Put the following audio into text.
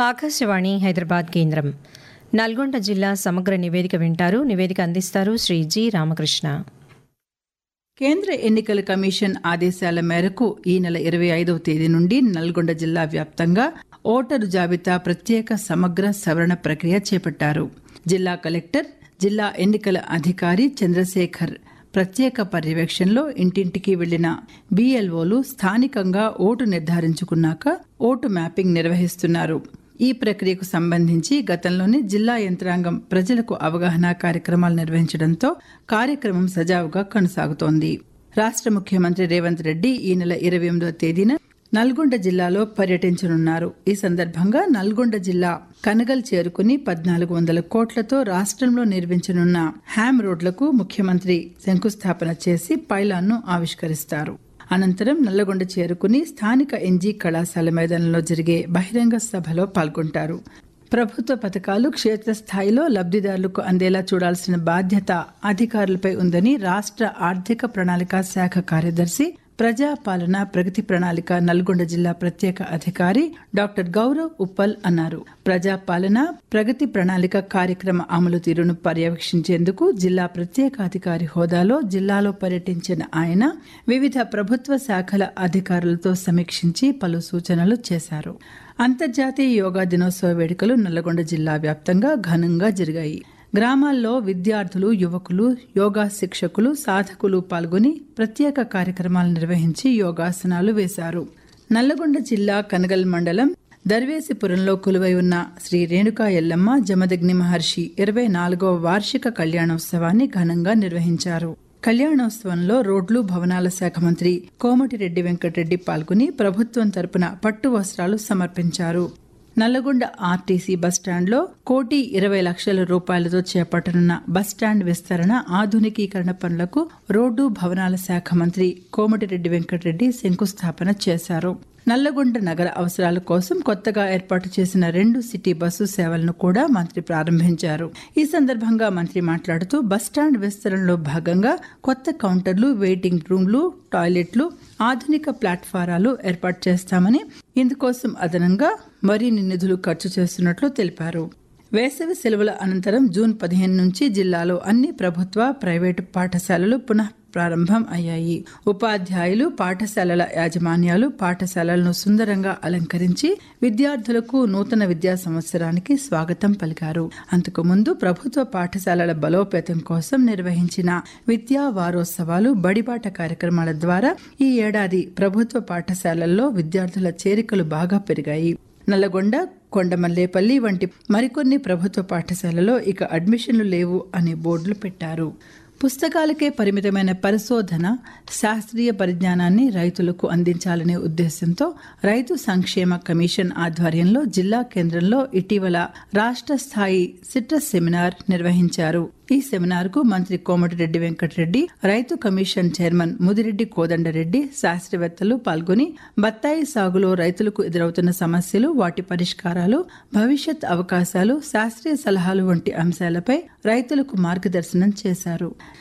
ఆకాశవాణి హైదరాబాద్ కేంద్రం నల్గొండ జిల్లా సమగ్ర నివేదిక వింటారు నివేదిక అందిస్తారు శ్రీ జి రామకృష్ణ కేంద్ర ఎన్నికల కమిషన్ ఆదేశాల మేరకు ఈ నెల ఇరవై ఐదవ తేదీ నుండి నల్గొండ జిల్లా వ్యాప్తంగా ఓటరు జాబితా ప్రత్యేక సమగ్ర సవరణ ప్రక్రియ చేపట్టారు జిల్లా కలెక్టర్ జిల్లా ఎన్నికల అధికారి చంద్రశేఖర్ ప్రత్యేక పర్యవేక్షణలో ఇంటింటికి వెళ్లిన బీఎల్ఓలు స్థానికంగా ఓటు నిర్ధారించుకున్నాక ఓటు మ్యాపింగ్ నిర్వహిస్తున్నారు ఈ ప్రక్రియకు సంబంధించి గతంలోనే జిల్లా యంత్రాంగం ప్రజలకు అవగాహన కార్యక్రమాలు నిర్వహించడంతో కార్యక్రమం సజావుగా కొనసాగుతోంది రాష్ట్ర ముఖ్యమంత్రి రేవంత్ రెడ్డి ఈ నెల ఇరవై ఎనిమిదవ తేదీన నల్గొండ జిల్లాలో పర్యటించనున్నారు ఈ సందర్భంగా నల్గొండ జిల్లా కనగల్ చేరుకుని పద్నాలుగు వందల కోట్లతో రాష్ట్రంలో నిర్మించనున్న హ్యామ్ రోడ్లకు ముఖ్యమంత్రి శంకుస్థాపన చేసి పైలాన్ను ఆవిష్కరిస్తారు అనంతరం నల్లగొండ చేరుకుని స్థానిక ఎన్జీ కళాశాల మైదానంలో జరిగే బహిరంగ సభలో పాల్గొంటారు ప్రభుత్వ పథకాలు క్షేత్రస్థాయిలో లబ్ధిదారులకు అందేలా చూడాల్సిన బాధ్యత అధికారులపై ఉందని రాష్ట్ర ఆర్థిక ప్రణాళిక శాఖ కార్యదర్శి ప్రజాపాలన ప్రగతి ప్రణాళిక నల్గొండ జిల్లా ప్రత్యేక అధికారి డాక్టర్ గౌరవ్ ఉప్పల్ అన్నారు ప్రజాపాలన ప్రగతి ప్రణాళిక కార్యక్రమ అమలు తీరును పర్యవేక్షించేందుకు జిల్లా ప్రత్యేక అధికారి హోదాలో జిల్లాలో పర్యటించిన ఆయన వివిధ ప్రభుత్వ శాఖల అధికారులతో సమీక్షించి పలు సూచనలు చేశారు అంతర్జాతీయ యోగా దినోత్సవ వేడుకలు నల్లగొండ జిల్లా వ్యాప్తంగా ఘనంగా జరిగాయి గ్రామాల్లో విద్యార్థులు యువకులు యోగా శిక్షకులు సాధకులు పాల్గొని ప్రత్యేక కార్యక్రమాలు నిర్వహించి యోగాసనాలు వేశారు నల్లగొండ జిల్లా కనగల్ మండలం దర్వేసిపురంలో కొలువై ఉన్న శ్రీ రేణుకా ఎల్లమ్మ జమదగ్ని మహర్షి ఇరవై నాలుగవ వార్షిక కళ్యాణోత్సవాన్ని ఘనంగా నిర్వహించారు కళ్యాణోత్సవంలో రోడ్లు భవనాల శాఖ మంత్రి కోమటిరెడ్డి వెంకటరెడ్డి పాల్గొని ప్రభుత్వం తరపున పట్టు వస్త్రాలు సమర్పించారు నల్లగొండ ఆర్టీసీ బస్టాండ్లో కోటి ఇరవై లక్షల రూపాయలతో చేపట్టనున్న బస్టాండ్ విస్తరణ ఆధునికీకరణ పనులకు రోడ్డు భవనాల శాఖ మంత్రి కోమటిరెడ్డి వెంకటరెడ్డి శంకుస్థాపన చేశారు నల్లగొండ నగర అవసరాల కోసం కొత్తగా ఏర్పాటు చేసిన రెండు సిటీ బస్సు సేవలను కూడా మంత్రి ప్రారంభించారు ఈ సందర్భంగా మంత్రి మాట్లాడుతూ బస్టాండ్ విస్తరణలో భాగంగా కొత్త కౌంటర్లు వెయిటింగ్ రూమ్లు టాయిలెట్లు ఆధునిక ప్లాట్ఫారాలు ఏర్పాటు చేస్తామని ఇందుకోసం అదనంగా మరిన్ని నిధులు ఖర్చు చేస్తున్నట్లు తెలిపారు వేసవి సెలవుల అనంతరం జూన్ పదిహేను నుంచి జిల్లాలో అన్ని ప్రభుత్వ ప్రైవేటు పాఠశాలలు పునః ప్రారంభం అయ్యాయి ఉపాధ్యాయులు పాఠశాలల యాజమాన్యాలు పాఠశాలలను సుందరంగా అలంకరించి విద్యార్థులకు నూతన విద్యా సంవత్సరానికి స్వాగతం పలికారు అంతకుముందు ప్రభుత్వ పాఠశాలల బలోపేతం కోసం నిర్వహించిన విద్యా వారోత్సవాలు బడిబాట కార్యక్రమాల ద్వారా ఈ ఏడాది ప్రభుత్వ పాఠశాలల్లో విద్యార్థుల చేరికలు బాగా పెరిగాయి నల్లగొండ కొండమల్లేపల్లి వంటి మరికొన్ని ప్రభుత్వ పాఠశాలలో ఇక అడ్మిషన్లు లేవు అనే బోర్డులు పెట్టారు పుస్తకాలకే పరిమితమైన పరిశోధన శాస్త్రీయ పరిజ్ఞానాన్ని రైతులకు అందించాలనే ఉద్దేశంతో రైతు సంక్షేమ కమిషన్ ఆధ్వర్యంలో జిల్లా కేంద్రంలో ఇటీవల రాష్ట్ర స్థాయి సిట్రస్ సెమినార్ నిర్వహించారు ఈ సెమినార్ కు మంత్రి కోమటిరెడ్డి వెంకటరెడ్డి రైతు కమిషన్ చైర్మన్ ముదిరెడ్డి కోదండరెడ్డి శాస్త్రవేత్తలు పాల్గొని బత్తాయి సాగులో రైతులకు ఎదురవుతున్న సమస్యలు వాటి పరిష్కారాలు భవిష్యత్ అవకాశాలు శాస్త్రీయ సలహాలు వంటి అంశాలపై రైతులకు మార్గదర్శనం చేశారు